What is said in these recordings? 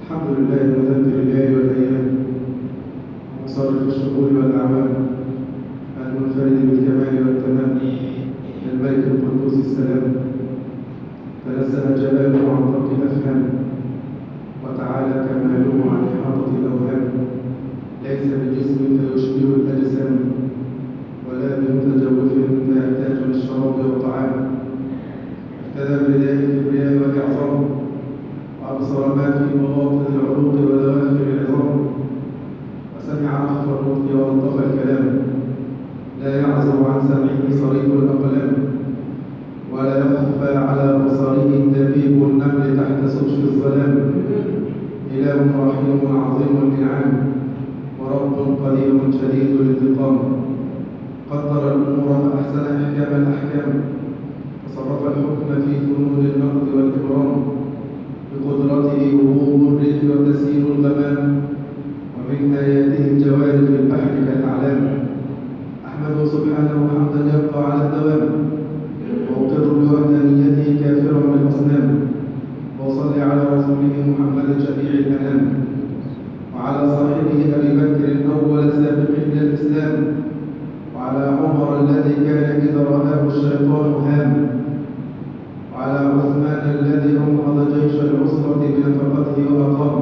الحمد لله مدبر الليل والأيام مصرف الشهور والأعوام المنفرد بالكمال والتمام الملك القدوس السلام تنزه جلاله عن طرق الأفهام وتعالى كماله عن إحاطة الأوهام ليس بجسم فيشبه الأجسام ولا بمتجوف فيحتاج للشراب والطعام اهتدى برداء الكبرياء والإعظام وأبصر ما في مواطن العروق ودواخل العظام وسمع أخفى النطق ولطف الكلام لا يعزو عن سمعه صريف الأقلام ولا يخفى على بصره دبيب النمل تحت سقف الظلام إله رحيم عظيم الإنعام ورب قدير شديد الانتقام قدر الأمور فأحسن إحكام الأحكام وصرف الحكم في فنون النقد والإبرام بقدرته وهوب الريح وتسيير الغمام ومن آياته الجوار في البحر كالأعلام أحمده سبحانه حمدا يبقى على الدوام وأقر بوحدانيته كافرا بالأصنام وأصلي على رسوله محمد شفيع الأنام وعلى صاحبه أبي بكر أول سابق إلى الإسلام وعلى عمر الذي كان إذا رآه الشيطان هام وعلى عثمان الذي أنهض جيش العسرة بنفقته وأقام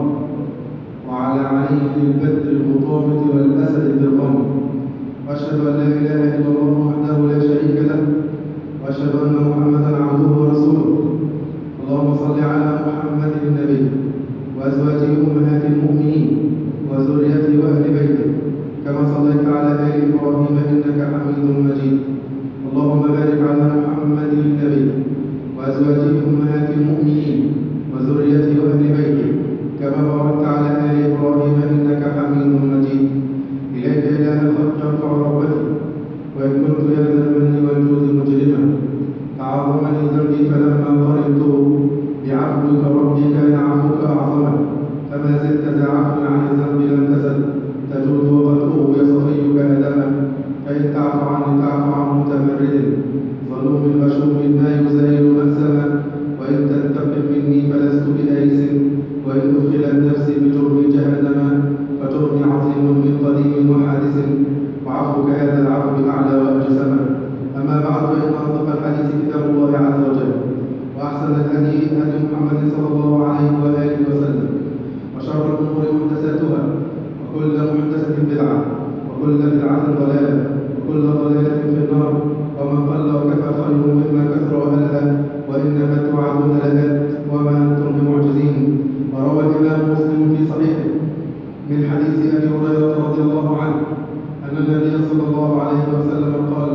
وعلى علي البدر الغطامة والأسد الضرغام وأشهد أن لا إله إلا الله وحده لا شريك له وأشهد أن محمدا عبده ورسوله اللهم صل على محمد النبي وأزواجه أمهات المؤمنين وذريته وأهل بيته كما صليت على آل إبراهيم إنك حميد مجيد اللهم بارك على محمد النبي وأزواجه أمهات المؤمنين وذريته وأهل بيته كما باركت على آل إبراهيم إنك حميد مجيد إليك إله الخلق أرفع رغبتي وإن كنت يا ذا المن والجود مجرما تعظمني ذنبي فلما قرنته بعفوك ربي كان عفوك أعظما فما زلت ذا عفو عن الذنب لم تزل تجود وقد أغوي صفيك أدما فإن تعف عني تعف عن متمرد ظلوم غشوم ما يزايل مأسما وإن تنتقم مني فلست بآيس وإن أدخلت نفسي بجرم جهنم فجرمي عظيم من قديم وحادث وعفوك هذا العفو أعلى وأجسما أما بعد فإن أصدق الحديث كتاب الله عز وجل وأحسن الهدي هدي محمد صلى الله عليه وآله وسلم وشر الأمور محدثاتها وكل محدثة بدعة وكل بدعة ضلالة وكل ضلالة في النار ومن قل وكفى خير مما كثر وألهى وإنما توعدون لآت وما أنتم بمعجزين وروى الإمام مسلم في صحيحه من حديث أبي هريرة رضي الله عنه أن النبي صلى الله عليه وسلم قال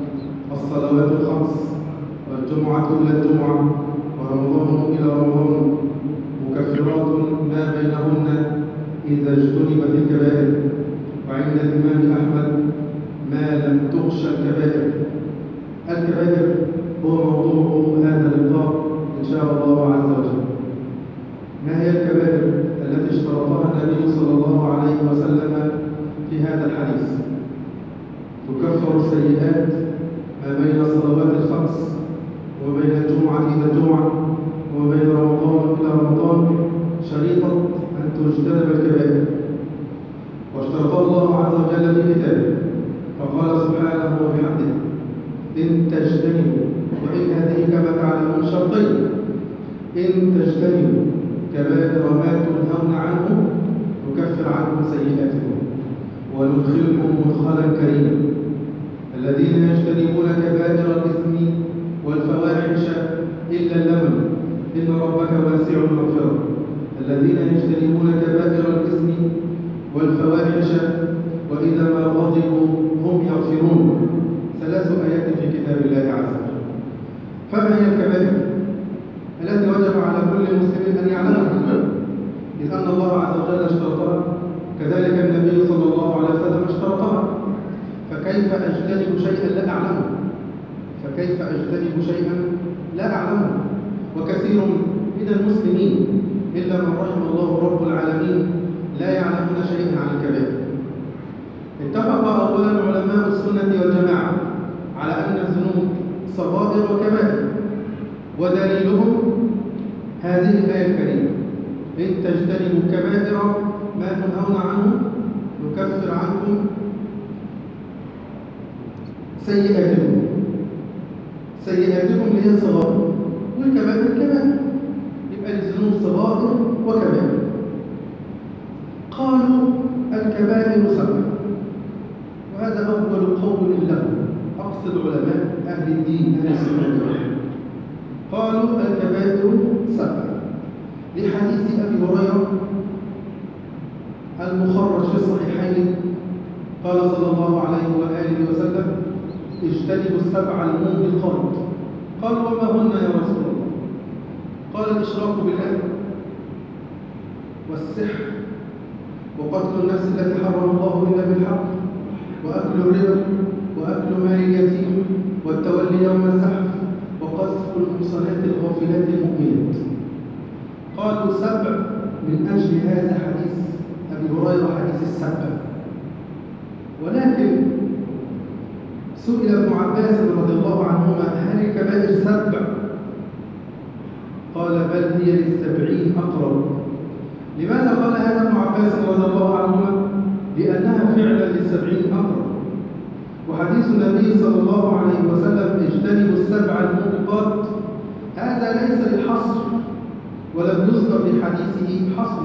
الصلوات الخمس والجمعة إلى الجمعة ورمضان إلى رمضان مكفرات ما بينهن إذا اجتنبت الكبائر وعند الإمام أحمد ما لم تخشى الكبائر الكبائر هو موضوع هذا اللقاء إن شاء الله عز وجل ما هي الكبائر التي اشترطها النبي صلى الله عليه وسلم في هذا الحديث تكفر السيئات ما بين الصلوات الخمس وبين الجمعة إلى الجمعة وبين رمضان إلى رمضان شريطة أن تجتنب الكبائر واشترطها الله عز وجل في كتابه فقال سبحانه وبحمده إن تجتنبوا وإن هذه كما تعلمون شرطين إن تجتنبوا كبائر ما تنهون عنه نكفر عنكم سيئاتكم وندخلكم مدخلا كريما الذين يجتنبون كبائر الإثم والفواحش إلا اللمم إن ربك واسع المغفرة الذين يجتنبون كبائر الإثم والفواحش وإذا ما غضبوا هم يغفرون ثلاث آيات في كتاب الله عز وجل فما هي الكبائر التي وجب على كل مسلم أن يعلمها إذ أن الله عز وجل اشترطها كذلك النبي صلى الله عليه وسلم اشترطها فكيف أجتنب شيئا لا أعلمه فكيف أجتنب شيئا لا أعلمه وكثير من المسلمين إلا من رحم الله رب العالمين لا يعلمون شيئا عن الكبائر اتفق أولا علماء السنة والجماعة على أن الذنوب صغائر وكبائر ودليلهم هذه الآية الكريمة إن تجتنبوا كبائر ما تنهون عنه نكفر عنكم سيئاتكم سيئاتكم اللي هي صغار والكبائر كبائر يبقى الذنوب صغائر وكبائر قالوا الكبائر سبع وهذا أول قول له أقصد علماء أهل الدين أهل السنة قالوا الكبائر سبع لحديث أبي هريرة المخرج في الصحيحين قال صلى الله عليه وآله وسلم اجتنبوا السبع الموبقات قالوا وما هن يا رسول الله قال الإشراك بالله والسحر وقتل النفس التي حرم الله إلا بالحق وأكل الربا وأكل مال اليتيم والتولي يوم الزحف وقذف المحصنات الغافلات المؤمنات قالوا سبع من أجل هذا حديث أبي هريرة حديث السبع ولكن سئل ابن عباس رضي الله عنهما هل الكبائر سبع قال بل هي للسبعين أقرب لماذا قال هذا ابن عباس رضي الله عنهما لأنها فعلا للسبعين أقرب وحديث النبي صلى الله عليه وسلم اجتنبوا السبع الموبقات هذا ليس للحصر ولم يذكر في حديثه حصر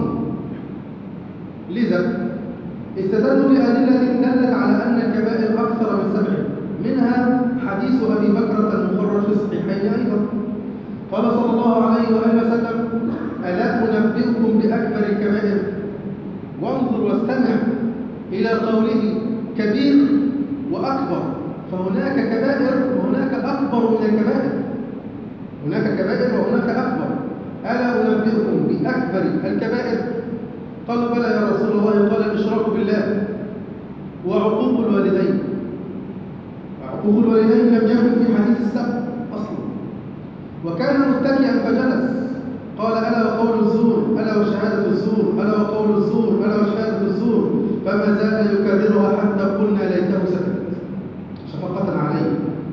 لذا استدلوا بأدلة دلت على أن الكبائر أكثر من سبع منها حديث أبي بكرة المخرج في الصحيحين أيضا قال صلى الله عليه وآله وسلم ألا أنبئكم بأكبر الكبائر وانظر واستمع إلى قوله كبير وأكبر فهناك كبائر وهناك أكبر من الكبائر هناك كبائر وهناك أكبر ألا أنبئكم بأكبر الكبائر قالوا بلى يا رسول الله قال الإشراك بالله وعقوق الوالدين عقوق الوالدين لم يكن في حديث السبت أصلا وكان متكئا فجلس قال ألا وقول الزور ألا وشهادة الزور ألا وقول الزور ألا وشهادة الزور فما زال يكررها حتى قلنا ليته سكت شفقة عليه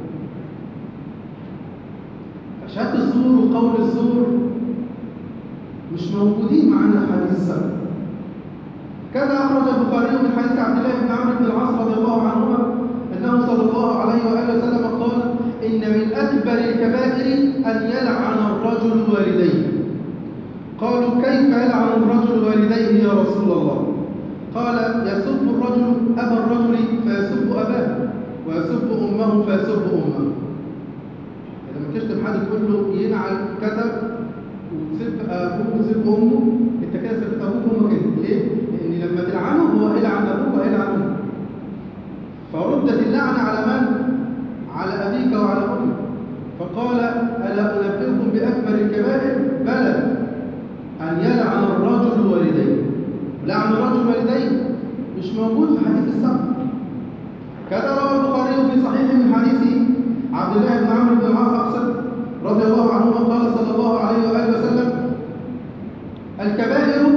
شهادة الزور وقول الزور مش موجودين معنا في حديث السبت كذا أخرج البخاري من حديث عبد الله بن عمرو بن العاص رضي الله عنهما أنه صلى الله عليه وآله وسلم قال إن من أكبر الكبائر أن يلعن الرجل والديه قالوا كيف يلعن الرجل والديه يا رسول الله قال يسب الرجل أبا الرجل فيسب أباه ويسب أمه فيسب أمه لما تشتم حد تقول له ينعل كذا وتسب أبوه وتسب أمه أنت كده سبت أبوك وأمك ليه؟ لأن لما تلعنه هو هيلعن أبوك وهيلعن أمك فردت اللعنة على من؟ على أبيك وعلى أمك فقال ألا أنبئكم بأكبر الكبائر؟ بلى أن يلعن الرجل والديه لعن الرجل والديه مش موجود في حديث السبت كذا روى البخاري في صحيح من حديث عبد الله بن عمرو بن العاص أقصد رضي الله عنهما قال صلى الله عليه وآله وسلم الكبائر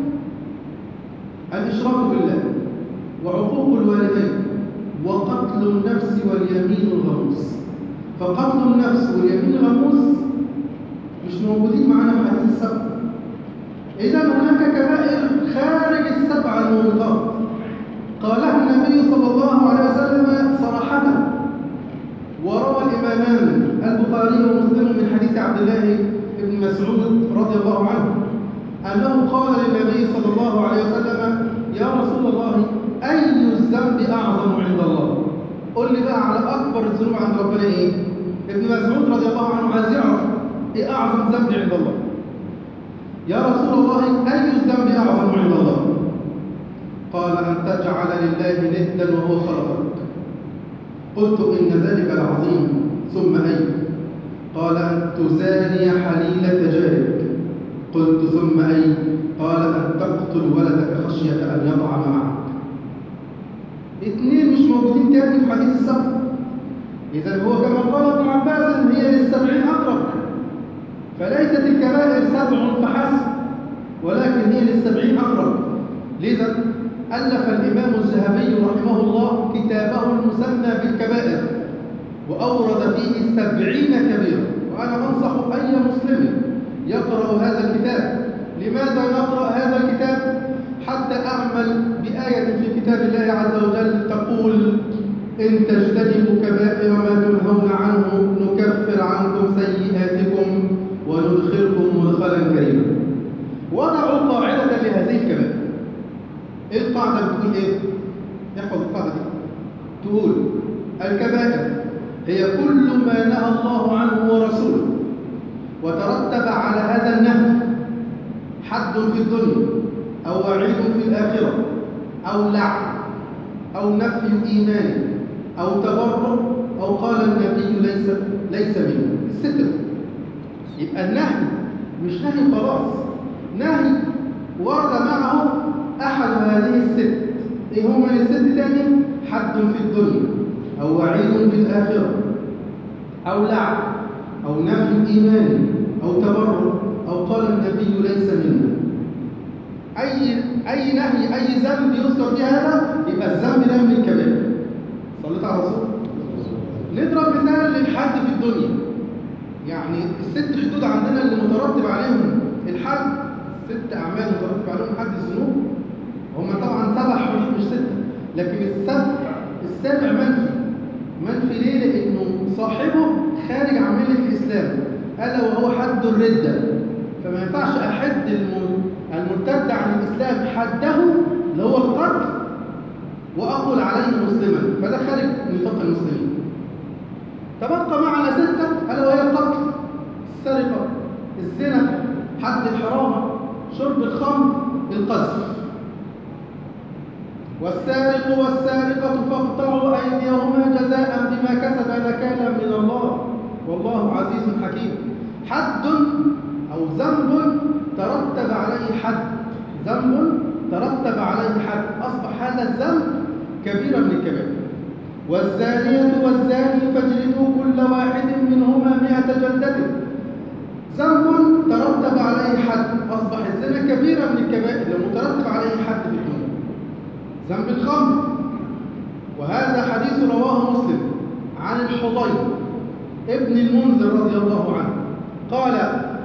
الإشراك بالله وعقوق الوالدين وقتل النفس واليمين الغموس فقتل النفس واليمين الغموس مش موجودين معنا في حديث السبت إذا هناك كبائر خارج السبع الموبقات قالها النبي صلى الله عليه وسلم صراحة وروى الإمامان البخاري ومسلم من حديث عبد الله بن مسعود رضي الله عنه أنه قال للنبي صلى الله عليه وسلم يا رسول الله أي الذنب أعظم عند الله قل لي بقى على أكبر الذنوب عند ربنا إيه ابن مسعود رضي الله عنه عايز يعرف إيه أعظم ذنب عند الله يا رسول الله أي الذنب أعظم عند الله قال أن تجعل لله ندا وهو خلقك قلت إن ذلك العظيم ثم أي قال أن تزاني حليلة جارك قلت ثم أي قال أن تقتل ولدك خشية أن يطعم معك اثنين مش موجودين تاني في حديث السبع إذا هو كما قال ابن عباس هي للسبعين أقرب فليست الكبائر سبع فحسب ولكن هي للسبعين أقرب لذا ألف الإمام الذهبي رحمه الله كتابه المسمى بالكبائر وأورد فيه سبعين كبيرة وأنا أنصح أي مسلم يقرأ هذا الكتاب لما لماذا نقرأ هذا الكتاب حتى أعمل بآية في كتاب الله عز وجل تقول إن تجتنبوا كبائر ما تنهون عنه نكفر عنكم سيئاتكم وندخلكم مدخلا كريما وضعوا قاعدة لهذه الكبائر إيه القاعدة بتقول إيه؟ احفظ القاعدة دي تقول الكبائر هي كل ما نهى الله عنه ورسوله وترتب على هذا النهي حد في الدنيا أو وعيد في الآخرة أو لعن أو نفي إيمان أو تبرع أو قال النبي ليس ليس منه الستة يبقى النهي مش نهي خلاص نهي ورد معه أحد هذه الست إيه هما الست تاني حد في الدنيا أو وعيد في الآخرة أو لعن أو نفي إيمان أو تبرع أو قال النبي ليس منا أي أي نهي أي ذنب يذكر في هذا يبقى الذنب ده من الكبائر صليت على الرسول نضرب مثال للحد في الدنيا يعني الست حدود عندنا اللي مترتب عليهم الحد ست أعمال مترتب عليهم حد الذنوب هم طبعا سبع حدود مش ستة لكن السبع السابع منفي منفي ليه؟ لأنه صاحبه خارج عن ملة الإسلام ألا وهو حد الردة فما ينفعش أحد المرتد عن الإسلام حده اللي هو القتل وأقول عليه مسلما فده خارج نطاق المسلمين تبقى معنا ستة ألا وهي القتل السرقة الزنا حد الحرام شرب الخمر القذف والسارق والسارقة فاقطعوا أيديهما جزاء بما كسب نكالا من الله والله عزيز حكيم حد أو ذنب ترتب عليه حد ذنب ترتب عليه حد أصبح هذا الذنب كبيرا من الكبائر والزانية والزاني فاجلدوا كل واحد منهما مئة جلدة ذنب ترتب عليه حد أصبح الزنا كبيرا من الكبائر لأنه ترتب عليه حد في الدنيا ذنب الخمر وهذا حديث رواه مسلم عن الحضير ابن المنذر رضي الله عنه قال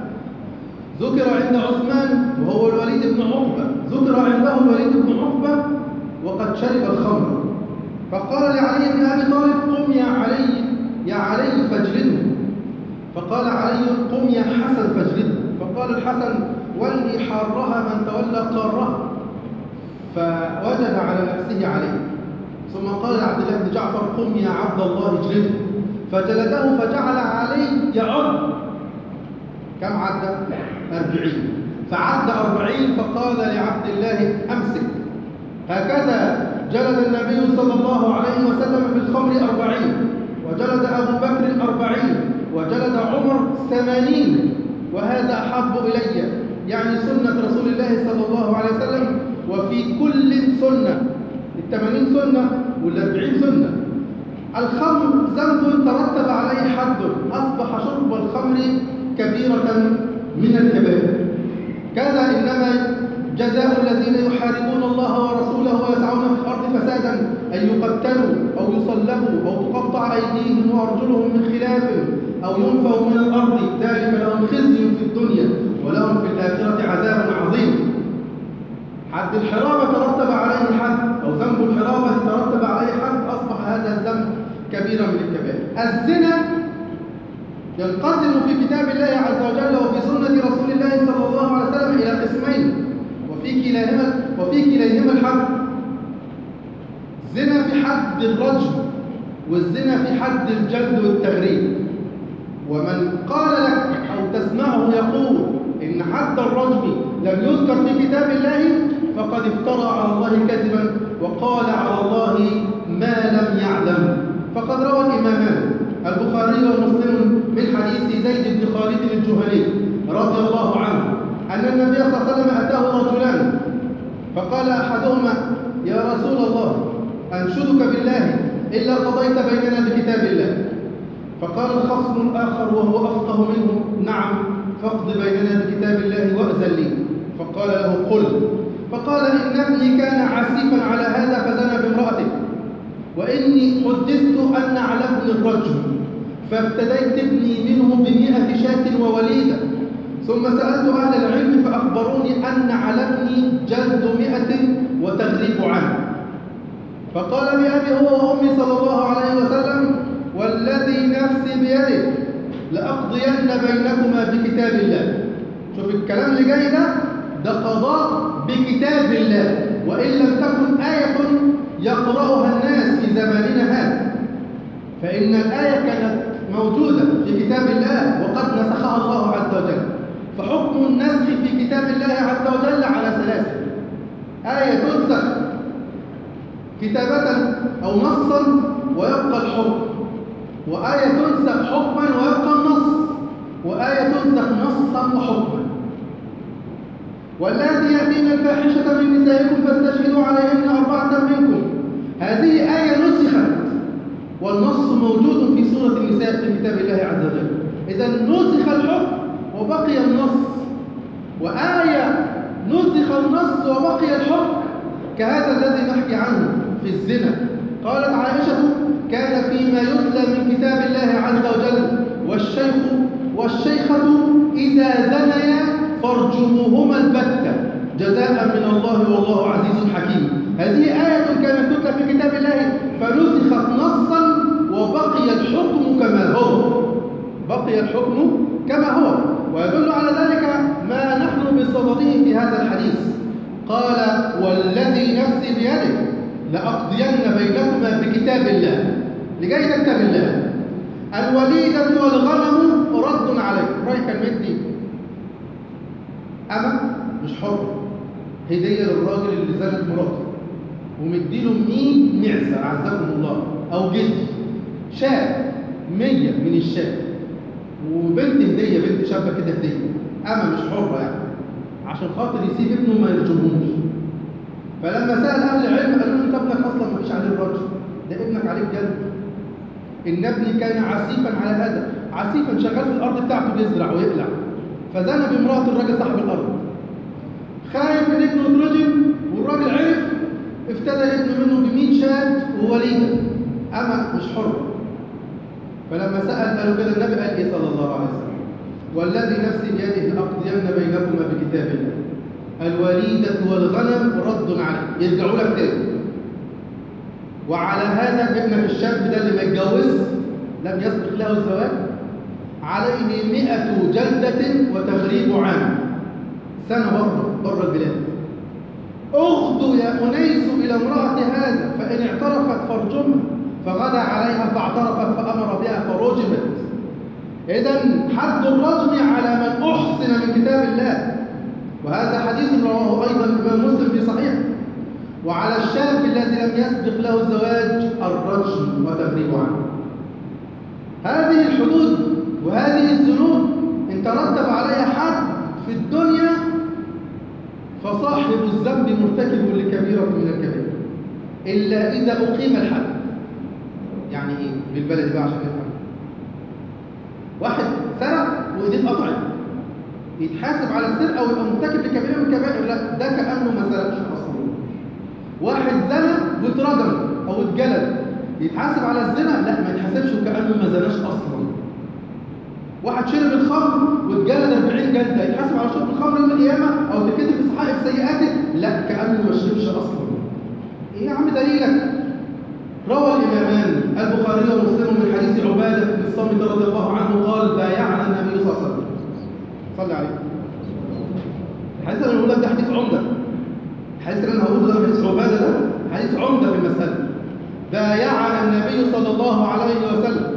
ذكر عند عثمان وهو الوليد بن عقبة ذكر عنده الوليد بن عقبة وقد شرب الخمر فقال لعلي بن أبي طالب قم يا علي يا علي فاجلده فقال علي قم يا حسن فاجلده فقال الحسن ولي حارها من تولى قارها فوجد على نفسه عليه ثم قال لعبد الله بن جعفر قم يا عبد الله اجلده فجلده فجعل عليه يعد كم عد أربعين فعد أربعين فقال لعبد الله أمسك هكذا جلد النبي صلى الله عليه وسلم في الخمر أربعين وجلد أبو بكر أربعين وجلد عمر ثمانين وهذا أحب إلي يعني سنة رسول الله صلى الله عليه وسلم وفي كل سنة الثمانين سنة والأربعين سنة الخمر ذنب ترتب عليه حد أصبح شرب الخمر كبيرة من الكبائر كذا إنما جزاء الذين يحاربون الله ورسوله ويسعون في الأرض فسادا أن يقتلوا أو يصلبوا أو تقطع أيديهم وأرجلهم من خلاف أو ينفوا من الأرض ذلك لهم خزي في الدنيا ولهم في الآخرة عذاب عظيم حد الحرابة ترتب عليه حد أو ذنب الحرابة ترتب عليه حد أصبح هذا الذنب كبيرا من الكبائر الزنا ينقسم في كتاب الله عز وجل وفي سنة رسول الله صلى الله عليه وسلم إلى قسمين وفي كلاهما وفي كليهما الحد زنا في حد الرجم والزنا في حد الجلد والتغريب ومن قال لك أو تسمعه يقول إن حد الرجم لم يذكر في كتاب الله فقد افترى على الله كذبا وقال على الله ما لم يعلم فقد روى الإمامان البخاري ومسلم من حديث زيد بن خالد الجهني رضي الله عنه أن النبي صلى الله عليه وسلم أتاه رجلان فقال أحدهما يا رسول الله أنشدك بالله إلا قضيت بيننا بكتاب الله فقال الخصم الآخر وهو أفقه منه نعم فاقض بيننا بكتاب الله وأذن لي فقال له قل فقال إن ابني كان عسيفا على هذا فزنى بامرأته وإني حدثت أن على ابن الرجل فافتديت ابني منه بمئة شاة ووليدة ثم سألت أهل العلم فأخبروني جلد مئة وتغريب عنه فقال بأبي هو وأمي صلى الله عليه وسلم والذي نفسي بيده لأقضين بينكما بكتاب الله شوف الكلام اللي جاي ده ده قضاء بكتاب الله وإن لم تكن آية يقرأها الناس في زماننا هذا فإن الآية كانت موجودة في كتاب الله وقد نسخها الله عز وجل فحكم النسخ في كتاب الله عز وجل على ثلاثة آية تنسخ كتابة أو نصا ويبقى الحكم وآية تنسخ حكما ويبقى النص وآية تنسخ نصا وحكما واللاتي يأتين الفاحشة من نسائكم فاستشهدوا عليهن أربعة منكم هذه آية نسخت والنص موجود في سورة النساء في كتاب الله عز وجل إذا نسخ الحكم وبقي النص وآية نسخ النص وبقي الحكم كهذا الذي نحكي عنه في الزنا قالت عائشة كان فيما يتلى من كتاب الله عز وجل والشيخ والشيخة إذا زنيا فارجموهما البتة جزاء من الله والله عزيز حكيم هذه آية كانت تتلى في كتاب الله فنسخت نصا وبقي الحكم كما هو بقي الحكم كما هو ويدل على ذلك ما نحن بصدده في هذا الحديث قال والذي نفسي بيده لأقضين بينكما بكتاب الله لجاي ده كتاب الله الوليدة والغنم رد عليه رأي كلمة دي أما مش حر هدية للراجل اللي زالت مراته ومديله 100 معزة أعزكم الله أو جدي شاة 100 من الشاة وبنت هدية بنت شابة كده هدية أما مش حرة يعني عشان خاطر يسيب ابنه ما يرجموش فلما سأل أهل العلم قالوا له أنت ابنك أصلا ما فيش عليه الرجل ده ابنك عليه بجد إن ابني كان عسيفا على هذا عسيفا شغال في الأرض بتاعته بيزرع ويقلع فزنى بامرأة الراجل صاحب الأرض خايف ان ابنه يترجم والراجل عرف افتدى ابنه منه ب 100 شاة ووليدة أما مش حر فلما سأل قالوا كده النبي قال إيه صلى الله عليه وسلم والذي نفسي بيده لأقضين بينكما بكتاب الله الوليدة والغنم رد عليه يرجعوا لك تاني وعلى هذا ابنك الشاب ده اللي ما يتجوز لم يسبق له الزواج عليه مئة جلدة وتغريب عام سنة بره بره البلاد اغدوا يا أنيس إلى امرأة هذا فإن اعترفت فارجمها فغدا عليها فاعترفت فأمر بها فرجمت إذا حد الرجم على من أحسن من كتاب الله وهذا حديث رواه أيضا الإمام مسلم في صحيح وعلى الشاب الذي لم يسبق له الزواج الرجم وتغريب عنه هذه الحدود وهذه الذنوب إن ترتب عليها حد في الدنيا فصاحب الذنب مرتكب لكبيرة من الكبائر إلا إذا أقيم الحد يعني إيه؟ بالبلد بقى عشان نفهم واحد سرق وإيديه اتقطعت يتحاسب على السرقة ويبقى مرتكب لكبيرة من الكبائر لا ده كأنه ما سرقش أصلا واحد زنى واترجم أو اتجلد يتحاسب على الزنا لا ما يتحاسبش وكأنه ما زناش أصلا واحد شرب الخمر واتجلد 40 جلده يتحاسب على شرب الخمر يوم القيامه او تكتب في صحائف سيئاته لا كانه ما شربش اصلا ايه يا عم دليلك روى الامامان البخاري ومسلم من حديث عباده بن الصامت رضي الله عنه قال بايعنا النبي صلى الله عليه وسلم صلى عليه الحديث اللي بقول لك ده حديث عمده الحديث اللي انا هقوله ده حديث عباده ده حديث عمده في المساله بايعنا النبي صلى الله عليه وسلم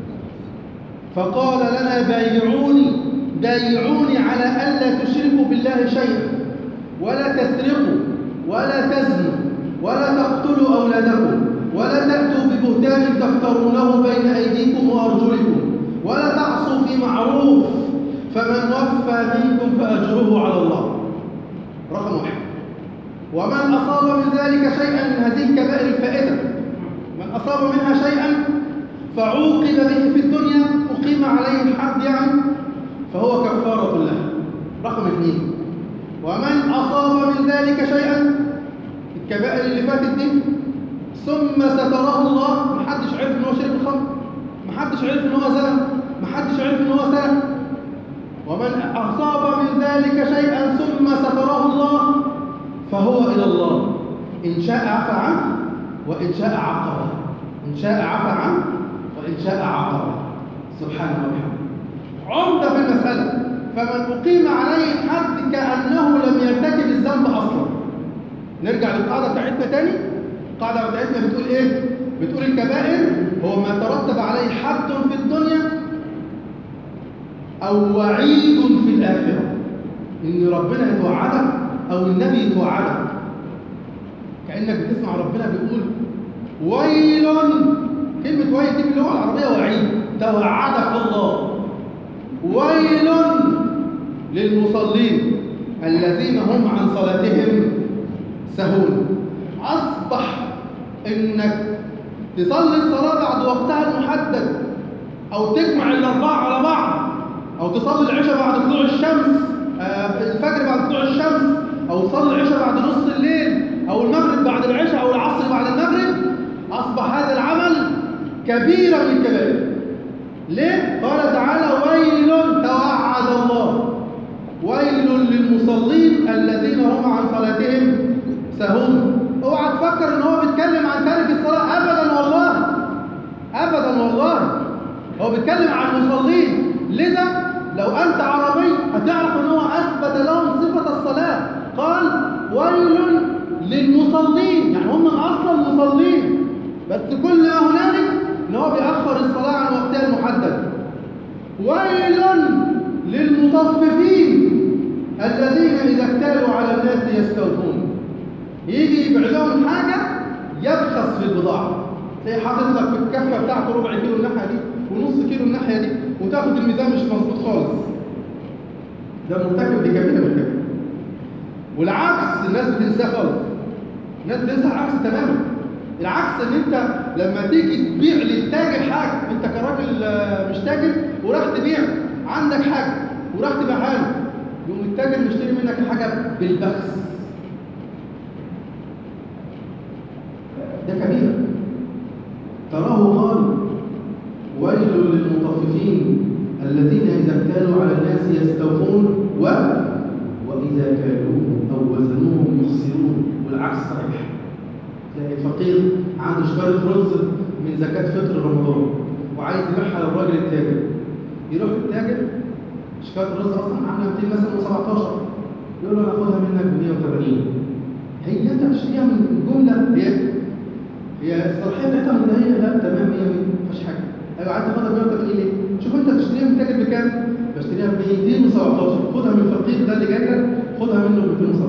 فقال لنا بايعوني بايعوني على ألا تشركوا بالله شيئا ولا تسرقوا ولا تزنوا ولا تقتلوا أولادكم ولا تأتوا ببهتان تفترونه بين أيديكم وأرجلكم ولا تعصوا في معروف فمن وفى منكم فأجره على الله رقم واحد ومن أصاب من ذلك شيئا من هذه الكبائر الفائتة من أصاب منها شيئا فعوقب به في الدنيا أقيم عليه الحد يعني فهو كفارة له رقم اثنين ومن أصاب من ذلك شيئا الكبائر اللي فاتت دي ثم ستره الله محدش عرف ان هو شرب الخمر محدش عرف ان هو زنى محدش عرف ان هو سرق ومن أصاب من ذلك شيئا ثم ستره الله إن شاء عفى عنه وإن شاء عاقبه إن شاء عفى عنه وإن شاء عاقبه سبحانه وبحمده عمدة في المسألة فمن أقيم عليه الحد كأنه لم يرتكب الذنب أصلا نرجع للقاعدة بتاعتنا تاني القاعدة بتاعتنا بتقول إيه؟ بتقول الكبائر هو ما ترتب عليه حد في الدنيا أو وعيد في الآخرة إن ربنا يتوعدك أو النبي يتوعدك كأنك بتسمع ربنا بيقول ويل كلمة ويل دي في اللغة العربية وعيد توعدك الله ويل للمصلين الذين هم عن صلاتهم سهون أصبح إنك تصلي الصلاة بعد وقتها المحدد أو تجمع الأربعة على بعض أو تصلي العشاء بعد طلوع الشمس آه الفجر بعد طلوع الشمس أو تصلي العشاء بعد نص الليل أو المغرب بعد العشاء أو العصر بعد المغرب أصبح هذا العمل كبيرا من الكبائر ليه؟ قال تعالى ويل توعد الله ويل للمصلين الذين هم عن صلاتهم سهون اوعى تفكر ان هو بيتكلم عن تارك الصلاه ابدا والله ابدا والله هو بيتكلم عن المصلين لذا لو انت عربي هتعرف ان هو اثبت لهم صفه الصلاه قال ويل للمصلين يعني هم اصلا مصلين بس كل ما هنالك ان هو بيأخر الصلاه عن وقتها المحدد ويل للمطففين الذين اذا اكتالوا على الناس يستوفون يجي يبيع لهم حاجة يبخس في البضاعة تلاقي حاطط لك في الكفة بتاعته ربع كيلو الناحية دي ونص كيلو الناحية دي وتاخد الميزان مش مظبوط خالص ده مرتكب لكبيرة من الكبيرة والعكس الناس بتنساه خالص الناس بتنسى العكس تماما العكس ان انت لما تيجي تبيع للتاجر حاجة انت كراجل مش تاجر وراح تبيع عندك حاجة وراح تبيعها له يقوم التاجر مشتري منك الحاجة بالبخس ده كبيرة تراه قال ويل للمطففين الذين إذا اكتالوا على الناس يستوفون و وإذا كالوهم أو وزنوهم يخسرون والعكس صحيح تلاقي الفقير عنده شكارة رز من زكاة فطر رمضان وعايز يبيعها للراجل التاجر يروح التاجر شكارة الرز أصلا عاملة 200 مثلا و17 يقول له أنا آخدها منك ب 180 هي أنت بتشتريها من جملة هي هي الصلاحيه بتاعتها منتهيه لا تمام هي ما فيش حاجه ايوه عايز تاخدها ب 180 ليه؟ شوف انت بتشتريها من تاجر بكام؟ بشتريها ب 217 خدها من الفقير ده اللي جاي لك خدها منه ب 217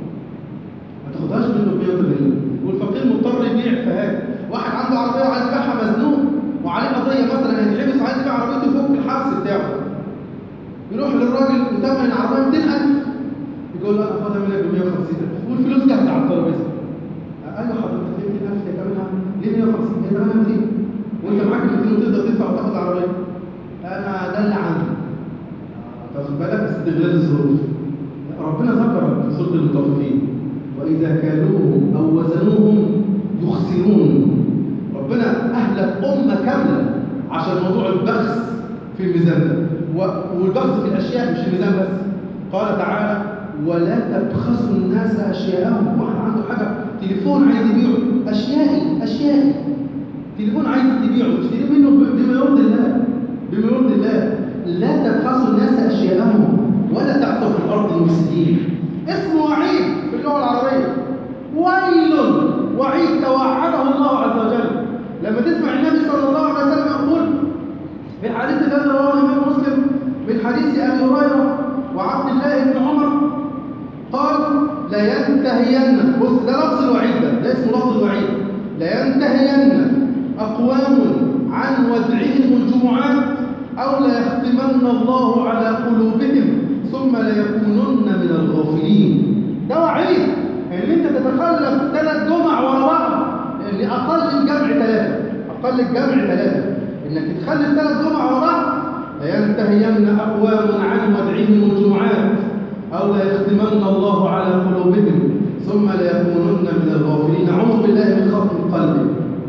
ما تاخدهاش منه ب 180 والفقير مضطر يبيع فهات واحد عنده عربيه وعايز يبيعها مزنوق وعليه قضيه مثلا هيتحبس وعايز يبيع عربيته يفك الحبس بتاعه يروح للراجل وثمن العربيه 200000 يقول له انا هاخدها منك ب 150000 والفلوس جاهزه على الترابيزه ايوه حضرتك ليه 200000 يا كمان ليه 150 هي كمان 200 وانت معاك 200 وتقدر تدفع وتاخد العربيه انا ده اللي عندي تاخد بالك استغلال الظروف ربنا ذكر في سوره المطففين واذا كالوهم او وزنوهم يخسرون ربنا اهلك امه كامله عشان موضوع البخس في الميزان ده والبخس في الاشياء مش الميزان بس قال تعالى ولا تبخسوا الناس اشياءهم واحد عنده حاجه تليفون عايز يبيعه اشيائي اشيائي تليفون عايز تبيعه تشتري منه بما يرضي الله بما يرضي الله لا تبخسوا الناس اشياءهم ولا تعثوا في الارض مفسدين اسمه وعيد في اللغه العربيه ويل وعيد توعده الله عز وجل لما تسمع النبي صلى الله عليه وسلم يقول في الحديث الذي رواه الامام مسلم من حديث ابي هريره وعبد الله بن عمر قال لا ينتهين بص ده لفظ الوعيد ده ده اسمه لفظ الوعيد لا ينتهين اقوام عن ودعهم الجمعات او لا يختمن الله على قلوبهم ثم ليكونن من الغافلين ده وعيد ان انت تتخلف ثلاث جمع ورا بعض لان اقل الجمع ثلاثه اقل الجمع ثلاثه انك تتخلف ثلاث جمع ورا بعض لا ينتهين اقوام عن ودعهم الجمعات أو لا يختمن الله على قلوبهم ثم ليكونن من الغافلين أعوذ بالله من خطم قلبي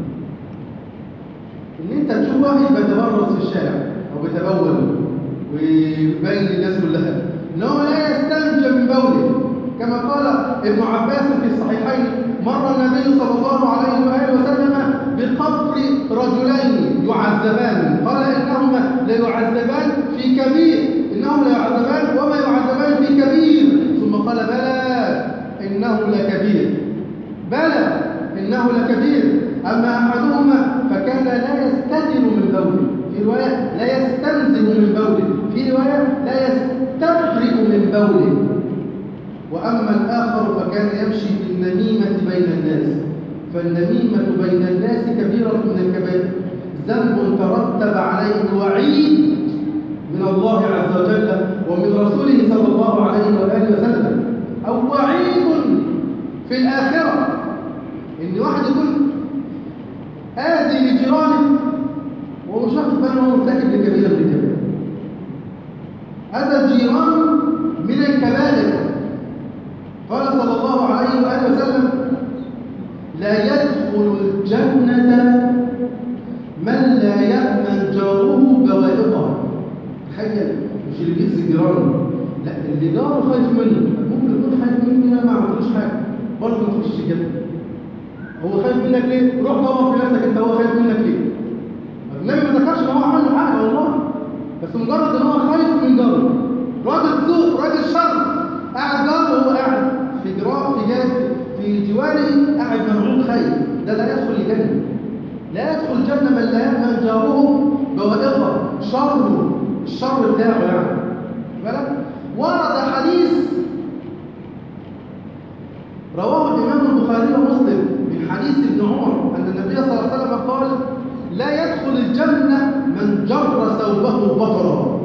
إن أنت تشوف واحد بيتبرز في الشارع أو بيتبول ويبين للناس كلها إن هو لا يستنجى من بوله كما قال ابن عباس في الصحيحين مر النبي صلى الله عليه وآله وسلم بقبر رجلين يعذبان قال إنهما ليعذبان في كبير إنهم ليعذبان وما يعذبان في كبير ثم قال بلى إنه لكبير بلى إنه لكبير أما أحدهما فكان لا يستتر من بوله في رواية لا يستنزل من بوله في رواية لا يستبرئ من بوله وأما الآخر فكان يمشي بالنميمة بين الناس فالنميمة بين الناس كبيرة من الكبائر ذنب ترتب عليه وعيد من الله عز وجل ومن رسوله صلى الله عليه وآله وسلم أو وعيد في الآخرة إن واحد يكون آذي لجيرانه وهو مش واخد باله هو مرتكب لكبيرة من الكبائر هذا الجيران من الكبائر قال صلى الله عليه وآله وسلم لا يدخل الجنة من لا يأمن جاره بوائقه تخيل مش اللي بيأذي جيرانه لا اللي جاره خايف منه ممكن يكون خايف مني انا ما عملتلوش حاجه برضه ما تخش الجنه هو خايف منك ليه؟ روح دور في نفسك انت هو خايف منك ليه؟ النبي ما ذكرش ان هو عمل له حاجه والله بس مجرد ان هو خايف من جاره راجل سوء راجل شر قاعد جاره وهو قاعد في جراء في جانب في جواره قاعد مرعوب خايف ده لا يدخل الجنه لا يدخل الجنه من لا يامن جاره بوائقه شره الشر بتاعه يعني بالك ورد حديث رواه الامام البخاري ومسلم من حديث ابن عمر ان النبي صلى الله عليه وسلم قال لا يدخل الجنه من جر ثوبه بطرا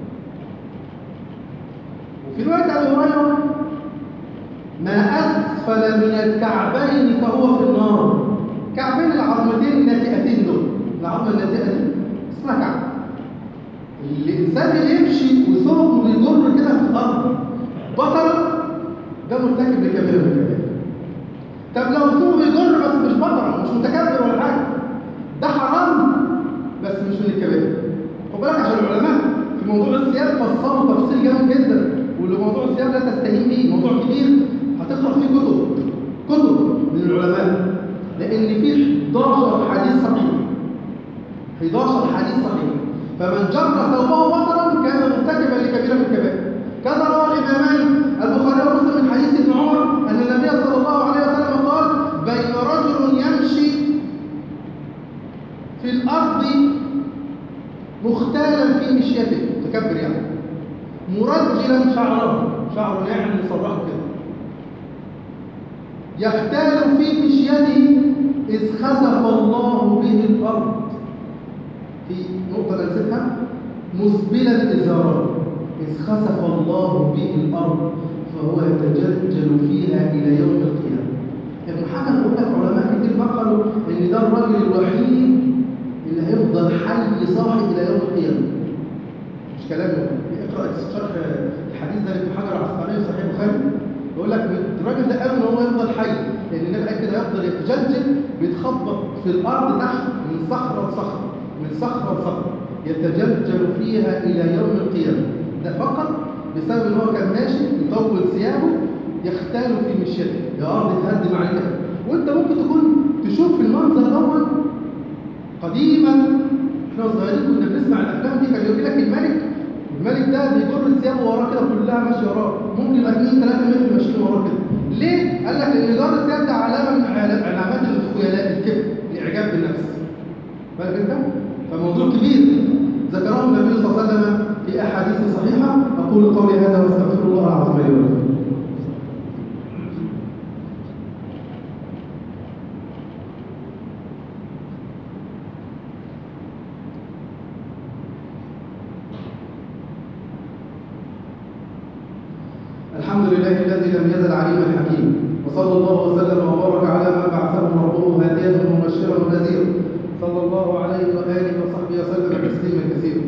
وفي روايه ابي هريره ما اسفل من الكعبين فهو في النار كعبين العظمتين الناتئتين دول العظمه الناتئه دي اسمها كعب الانسان اللي يمشي وثوبه بيجر كده في الارض بطل ده مرتكب لكبيره من الكبائر طب لو ثوبه بيجر بس مش بطل مش متكبر ولا حاجه ده حرام بس مش من الكبائر خد بالك عشان العلماء في موضوع الثياب فصلوا تفصيل جامد جدا واللي موضوع الثياب لا تستهين بيه موضوع كبير هتقرا فيه كتب كتب من العلماء لان فيه 11 حديث صحيح 11 حديث صحيح فمن جر ثوبه بطرا كان مرتكبا لكبيره من الكبائر كذا روى الامامان البخاري ومسلم من حديث ابن عمر ان النبي صلى الله عليه وسلم قال بين رجل يمشي في الارض مختالا في مشيته متكبر يعني مرجلا شعره شعره ناعم مصرحه كده يختال في مشيته اذ خسف الله به الارض في نقطة ننسبها مسبلا إزارا إذ خسف الله به الأرض فهو يتجلجل فيها إلى يوم القيامة ابن حجر يقول لك علماء كتير نقلوا إن ده الراجل الوحيد اللي هيفضل حي صاحي إلى يوم القيامة مش كلامه اقرأ شرح الحديث ده لابن حجر العسقلاني في صحيح البخاري يقول لك الراجل ده قال ان هو يفضل حي لان النبي قال كده يفضل يتجلجل بيتخبط في الارض تحت من صخره لصخره من صخرة لصخرة يتجلجل فيها إلى يوم القيامة ده فقط بسبب إن هو كان ماشي مطول ثيابه يختال في مشيته يا أرض تهدم عليك وأنت ممكن تكون تشوف المنظر دوت قديما احنا صغيرين كنا بنسمع الأفلام دي كان يقول لك الملك الملك ده بيجر ثيابه وراه كده كلها ماشيه وراه ممكن يبقى 2 3 متر ماشيين وراه كده ليه؟ قال لك لأن جر الثياب ده علامة من علامات الخيلاء الكبر الإعجاب بالنفس بالك أنت؟ فموضوع كبير ذكره النبي صلى الله عليه وسلم في احاديث صحيحه اقول قولي هذا واستغفر الله العظيم لي ولكم الحمد لله الذي لم يزل عليما حكيما وصلى الله وسلم وبارك على من بعثه ربه هاديا ومبشرا ونذيرا صلى الله عليه وآله وصحبه وسلم تسليما كثيرا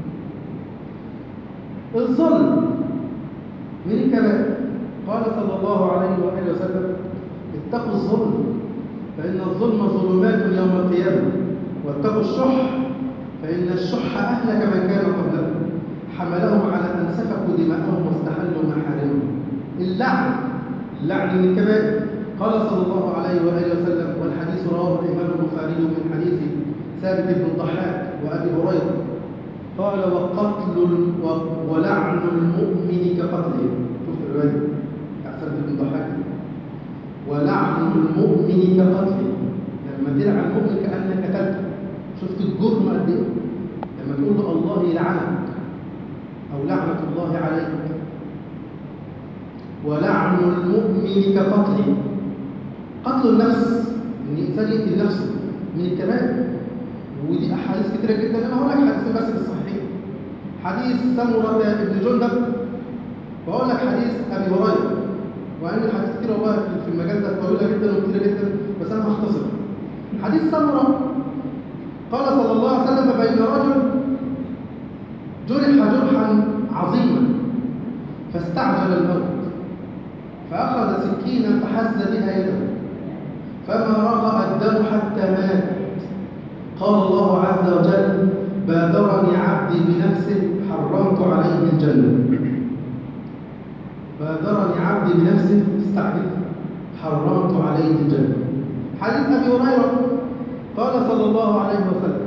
الظلم من الكبائر قال صلى الله عليه وآله وسلم اتقوا الظلم فإن الظلم ظلمات يوم القيامة واتقوا الشح فإن الشح أهلك من كان قبلهم حملهم على أن سفكوا دماءهم واستحلوا محارمهم اللعن اللعن من الكبائر قال صلى الله عليه وآله وسلم والحديث رواه الإمام البخاري من حديث ثابت بن الضحاك وأبي هريرة قال وقتل ال- و- ولعن المؤمن كقتله شفت الرواية بتاع ثابت بن الضحاك ولعن المؤمن كقتله لما تلعن المؤمن كأنك قتلته شفت الجرم قد ايه لما تقول له الله يلعنك أو لعنة الله عليك ولعن المؤمن كقتله قتل النفس ان الانسان يقتل نفسه من الكبائر ودي احاديث كتيره جدا انا هقول لك حديثين بس في الصحيح حديث سمره بن جندب وهقول لك حديث ابي هريره وان الحديث كتير والله في المجال ده طويله جدا وكتيره جدا بس انا هختصر حديث سمره قال صلى الله عليه وسلم بين رجل جرح جرحا عظيما فاستعجل الموت فأخذ سكينا فحز بها يده فما رقى الدم حتى مات قال الله عز وجل بادرني عبدي بنفسه حرمت عليه الجنة بادرني عبدي بنفسه استعجل حرمت عليه الجنة حديث أبي هريرة قال صلى الله عليه وسلم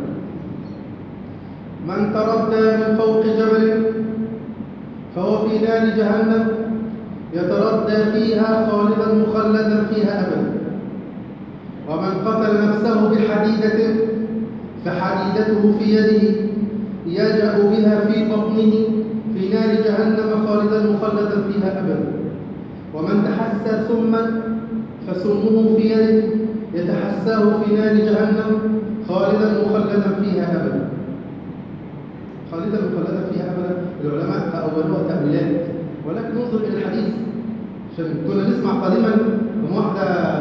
من تردى من فوق جبل فهو في نار جهنم يتردى فيها خالدا مخلدا فيها أبدا ومن قتل نفسه بحديدة فحديدته في يده يجأ بها في بطنه في نار جهنم خالدا مخلدا فيها أبدا ومن تحسى سما فسمه في يده يتحساه في نار جهنم خالدا مخلدا فيها أبدا خالدا مخلدا فيها أبدا العلماء تأولوها تأويلات ولكن ننظر إلى الحديث عشان كنا نسمع قديما من واحدة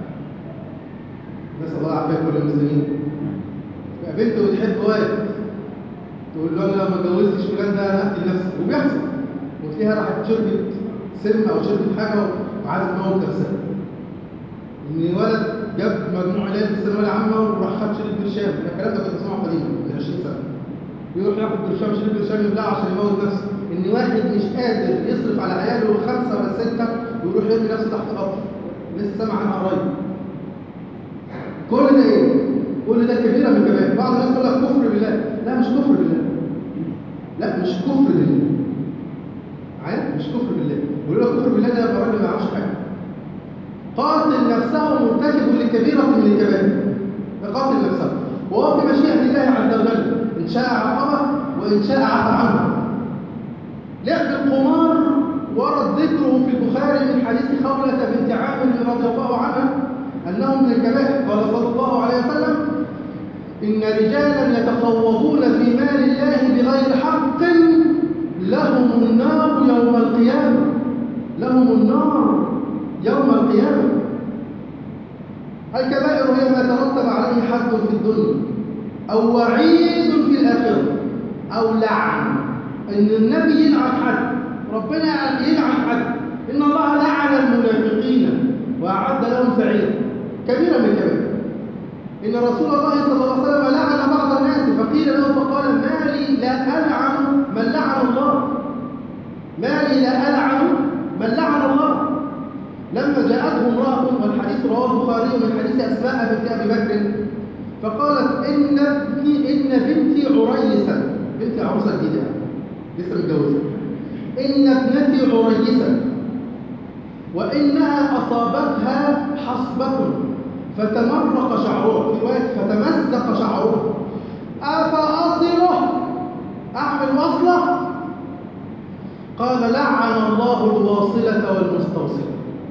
نسأل الله العافية كل المسلمين بنت بتحب واد تقول له انا لو ما اتجوزتش فلان ده انا اقتل نفسي وبيحصل وتلاقيها راحت شربت سم او شربت حاجه وعايزه تموت نفسها ان ولد جاب مجموع علاج في الثانويه العامه وراح خد شريط برشام الكلام ده كنت بسمعه قديما من 20 سنه يروح ياخد برشام شريط برشام يبلعه عشان يموت نفسه ان واحد مش قادر يصرف على عياله خمسه ولا سته ويروح يرمي نفسه تحت قطر لسه سامع عنها قريب كل ده ايه؟ كل ده كبيره من الكبائر بعض الناس يقول لك كفر بالله لا مش كفر بالله لا مش كفر بالله عارف مش كفر بالله بيقول لك كفر بالله ده يبقى راجل ما يعرفش حاجه قاتل نفسه مرتكب لكبيره من الكبائر قاتل نفسه وهو في مشيئه الله عز وجل ان شاء عاقبه وان شاء عفى عنه لعب القمار ورد ذكره في البخاري من حديث خولة بنت عامر رضي الله عنها أنه من الكبائر قال صلى الله عليه وسلم إن رجالا يتفوضون في مال الله بغير حق لهم النار يوم القيامة لهم النار يوم القيامة الكبائر هي ما ترتب عليه حد في الدنيا أو وعيد في الآخرة أو لعن إن النبي يلعن حد ربنا يلعن حد إن الله لعن المنافقين وأعد لهم سعيرا كبيرة من الكبائر إن رسول الله صلى الله عليه وسلم لعن بعض الناس فقيل له فقال ما لي لا ألعن من لعن الله ما لي لا ألعن من لعن الله لما جاءته امرأة والحديث رواه البخاري من حديث أسماء بنت أبي بكر فقالت إن ابني إن بنتي عريسة بنتي عروسة جديدة لسه متجوزة إن ابنتي عريسة وإنها أصابتها حصبة فتمرق شعرها في رواية فتمزق شعرها أفأصله أعمل وصلة قال لعن الله الواصلة والمستوصلة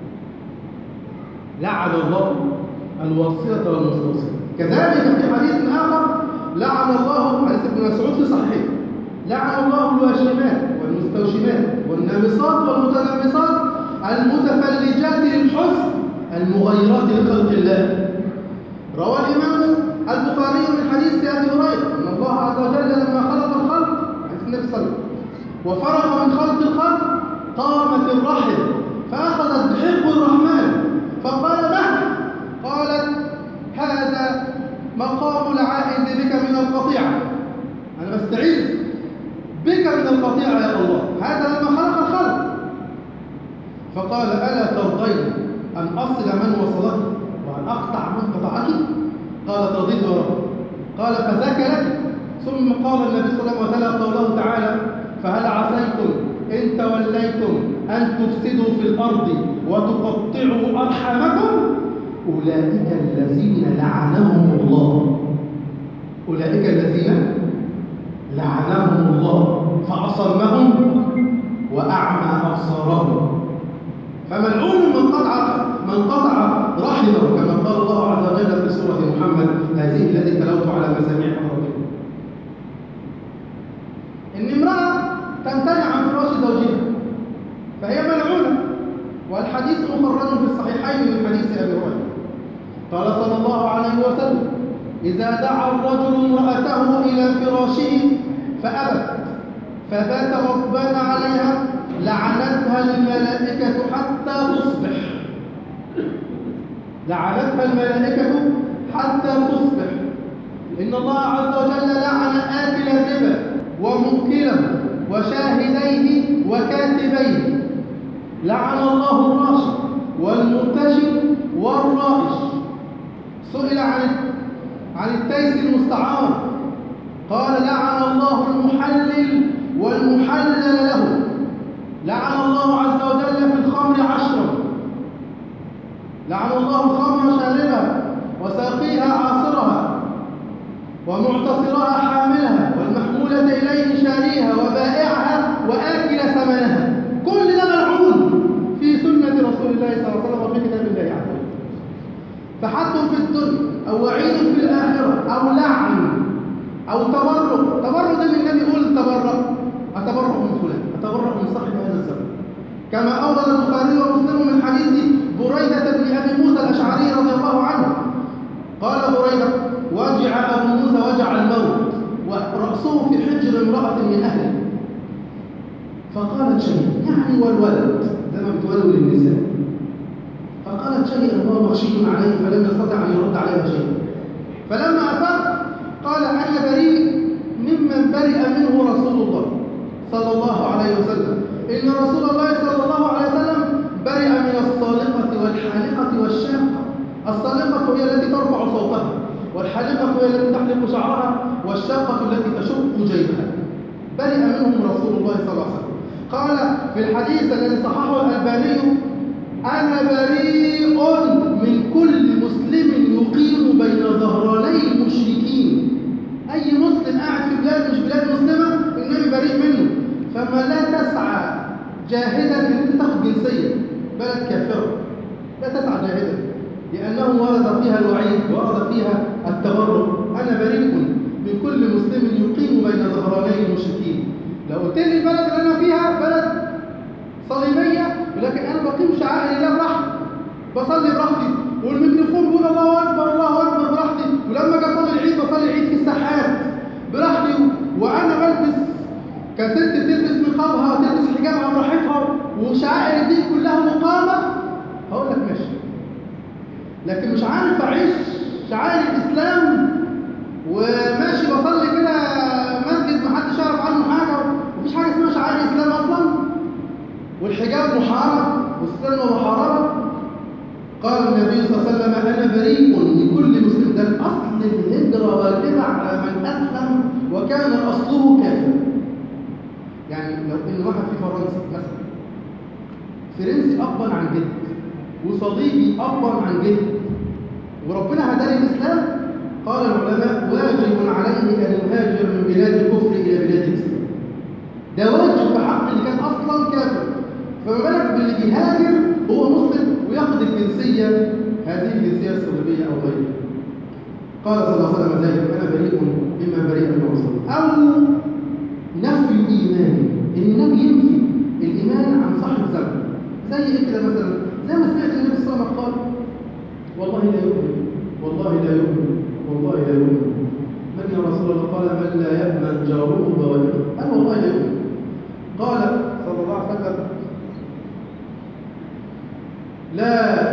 لعن الله الواصلة والمستوصلة كذلك في حديث آخر لعن الله حديث ابن مسعود في صحيح لعن الله الواشمات والمستوشمات والنامصات والمتنمصات المتفلجات للحسن المغيرات لخلق الله روى الإمام البخاري من حديث أبي هريرة أن الله عز وجل لما خلق الخلق حديث النبي صلى الله عليه وسلم وفرغ من خلق الخلق قامت الرحم فأخذت بحب الرحمن فقال له قالت هذا مقام العائد بك من القطيعة أنا بستعيذ بك من القطيعة يا الله هذا لما خلق الخلق فقال ألا ترضين أن أصل من وصلك وأن أقطع من قطعك قالت رضيت يا رب قال فذاك لك ثم قال النبي صلى الله عليه وسلم وتلا قوله تعالى فهل عسيتم إن توليتم أن تفسدوا في الأرض وتقطعوا أرحامكم أولئك الذين لعنهم الله أولئك الذين لعنهم الله فأصمهم وأعمى أبصارهم فملعون من قطع من قطع رحمه كما قال الله عز وجل في سورة محمد هذه التي تلوت على مسامع حضرتكم إن امرأة تمتنع عن فراش زوجها فهي ملعونة والحديث مخرج في الصحيحين من حديث أبي هريرة قال صلى الله عليه وسلم إذا دعا الرجل امرأته إلى فراشه فأبت فبات غضبان عليها لعنتها الملائكة حتى تصبح لعنتها الملائكة حتى تصبح إن الله عز وجل لعن آكل الربا ومنكله وشاهديه وكاتبيه لعن الله الراشد والمرتشي والرائش سئل عن عن التيس المستعار قال لعن الله المحلل والمحلل له لعن الله عز وجل في الخمر عشرا لعن الله الخمر شاربها وساقيها عاصرها ومعتصرها حاملها والمحمولة إليه شاريها وبائعها وآكل ثمنها كل ده ملعون في سنة رسول الله صلى الله عليه وسلم وفي كتاب الله عز وجل فحد في الدنيا أو وعيد في الآخرة أو لعن أو تبرك تبرك ده النبي يقول تبرك أتبرأ من فلان أتبرأ من صاحب هذا الزمن كما أورد البخاري ومسلم من حديث بريدة بن أبي موسى الأشعري رضي الله عنه قال بريدة وجع أبو موسى وجع الموت ورأسه في حجر امرأة من أهله فقالت شيء يعني والولد زي ما بتولوا للنساء فقالت شيئا وهو مغشي عليه فلم يستطع أن يرد عليها شيئا فلما أفاق قال أنا بريء ممن برئ منه رسول الله صلى الله عليه وسلم إن رسول الله صلى الله عليه وسلم برئ من الصالقة والحالقة والشاقة الصالقة هي التي ترفع صوتها والحالقة هي التي تحلق شعرها والشاقة التي تشق جيبها برئ منهم رسول الله صلى الله عليه وسلم قال في الحديث الذي صححه الألباني أنا بريء من كل مسلم يقيم بين ظهراني المشركين أي مسلم قاعد في بلاد مش بلاد مسلمة النبي بريء منه فما لا تسعى جاهدا ان انت تاخد جنسيه بلد كافره لا تسعى جاهدا لانه ورد فيها الوعيد ورد فيها التبرك انا بريء من كل مسلم يقيم بين ظهراني المشركين لو قلت لي البلد اللي انا فيها بلد صليبيه ولكن انا بقيم شعائر الله براحتي بصلي براحتي والميكروفون بيقول الله اكبر الله اكبر براحتي ولما اجي اصلي العيد بصلي العيد في الساحات براحتي وانا بلبس كست بتلبس نقابها وتلبس حجابها براحتها وشعائر الدين كلها مقامه هقول لك ماشي لكن مش عارف اعيش شعائر الاسلام وماشي بصلي كده مسجد محدش يعرف عنه حاجه ومفيش حاجه اسمها شعائر الاسلام اصلا والحجاب محارب والسنه محاربه قال النبي صلى الله عليه وسلم انا بريء لكل مسلم ده الاصل الهجره واجبه على من اسلم وكان اصله كافر يعني لو ان واحد في فرنسا مثلا فرنسي ابا عن جد وصليبي ابا عن جد وربنا هداني الاسلام قال العلماء واجب عليه ان يهاجر من بلاد الكفر الى بلاد الاسلام ده واجب في حق اللي كان اصلا كافر فما بالك باللي بيهاجر هو مسلم وياخد الجنسيه هذه الجنسيه الصليبيه او غيرها قال صلى الله عليه وسلم ذلك انا بريء مما بريء من رسول او نفي الايمان ان النبي ينفي الايمان عن صاحب ذنب زي ايه كده مثلا زي ما سمعت النبي صلى الله عليه وسلم قال والله لا يؤمن والله لا يؤمن والله لا يؤمن من يا رسول الله قال من لا يأمن جاره بوالده قال والله لا يؤمن قال صلى الله عليه وسلم لا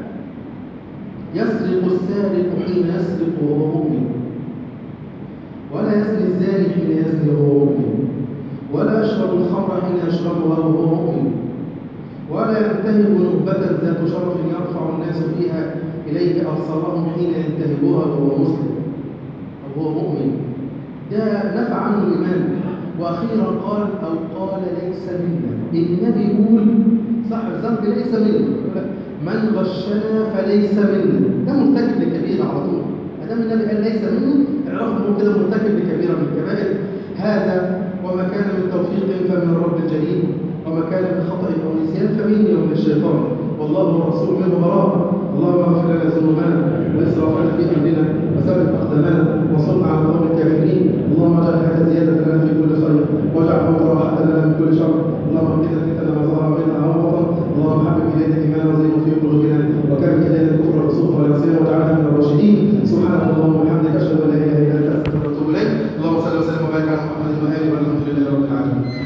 يسرق السارق حين يسرق وهو مؤمن ولا يزني الزاني حين يزني وهو مؤمن ولا يشرب الخمر حين يشربها وهو مؤمن ولا ينتهب نهبة ذات شرف يرفع الناس فيها إليه أبصارهم حين ينتهبها وهو مسلم أو هو مؤمن ده نفع عنه الإيمان وأخيرا قال أو قال ليس منا النبي يقول صاحب الذنب ليس منا من غشنا فليس منا ده مرتكب لكبيرة على طول ما دام النبي قال ليس مني اعرفوا انه كده مرتكب لكبيرة من الكبائر هذا وما كان من توفيق فمن الرب الجليل وما كان من خطأ أو نسيان فمني ومن الشيطان والله والرسول منه براء اللهم اغفر لنا ذنوبنا واسرافنا في امرنا وثبت اقدامنا وانصرنا على القوم الكافرين اللهم اجعل هذا زياده لنا في كل خير واجعل موت راحه لنا من كل شر اللهم اهدنا فتنه ما ظهر منها او بطن اللهم حبب الينا الايمان وزينه في